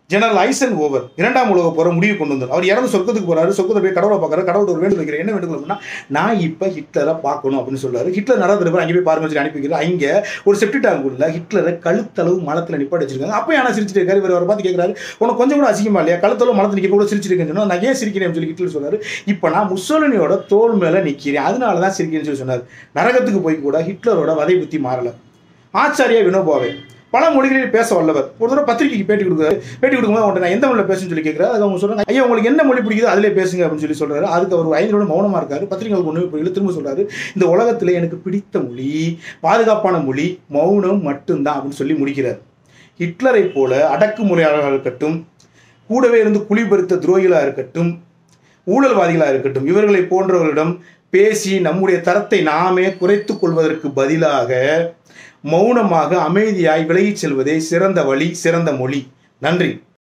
general ஐசன் over இரண்டாம் உலக போற முடிவு கொண்டு வந்தார் அவர் இறந்து சொர்க்கத்துக்கு போறாரு சொர்க்கத்தை போய் கடவுளை பார்க்கறாரு கடவுள் ஒரு வேண்டுதல் வைக்கிற என்ன வேண்டுதல் அப்படின்னா நான் இப்போ ஹிட்லரை பார்க்கணும் அப்படின்னு சொல்றாரு ஹிட்லர் நடந்திருப்பார் அங்கே போய் பாருங்க சொல்லி அனுப்பி வைக்கிறார் அங்கே ஒரு செப்டி டேங்க் உள்ள ஹிட்லரை கழுத்தளவு மலத்தில் நிப்பாட்டி வச்சிருக்காங்க அப்போ ஆனால் சிரிச்சிட்டு இருக்காரு இவர் அவரை பார்த்து கேட்கறாரு உனக்கு கொஞ்சம் கூட அசிங்கமா இல்லையா கழுத்தளவு மலத்தில் நிற்க கூட சிரிச்சிருக்கேன்னு சொன்னா நான் ஏன் சிரிக்கிறேன் சொல்லி ஹிட்லர் சொன்னாரு இப்போ நான் முசோலினியோட தோல் மேலே நிற்கிறேன் அதனால தான் சிரிக்கிறேன்னு சொல்லி சொன்னார் நரகத்துக்கு போய் கூட ஹிட்லரோட வதை புத்தி மாறல ஆச்சாரியா வினோபாவே பல மொழிகளில் பேச வல்லவர் ஒரு தடவை பத்திரிகைக்கு பேட்டி கொடுக்குறாரு பேட்டி கொடுக்கும்போது அவன்கிட்ட நான் எந்த மொழியில் பேசுன்னு சொல்லி கேட்குறாரு அது அவங்க சொல்றாங்க ஐயா உங்களுக்கு என்ன மொழி பிடிக்குதோ அதிலே பேசுங்க அப்படின்னு சொல்லி சொல்றாரு அதுக்கு அவர் ஐந்து நிமிடம் மௌனமா இருக்காரு பத்திரிகைகளுக்கு ஒன்று புரியல திரும்ப சொல்றாரு இந்த உலகத்தில் எனக்கு பிடித்த மொழி பாதுகாப்பான மொழி மௌனம் மட்டும்தான் அப்படின்னு சொல்லி முடிக்கிறார் ஹிட்லரை போல அடக்குமுறையாளர்களாக இருக்கட்டும் கூடவே இருந்து குழிபெருத்த துரோகிகளாக இருக்கட்டும் ஊழல்வாதிகளாக இருக்கட்டும் இவர்களை போன்றவர்களிடம் பேசி நம்முடைய தரத்தை நாமே குறைத்துக் கொள்வதற்கு பதிலாக மௌனமாக அமைதியாய் விலகிச் செல்வதே சிறந்த வழி சிறந்த மொழி நன்றி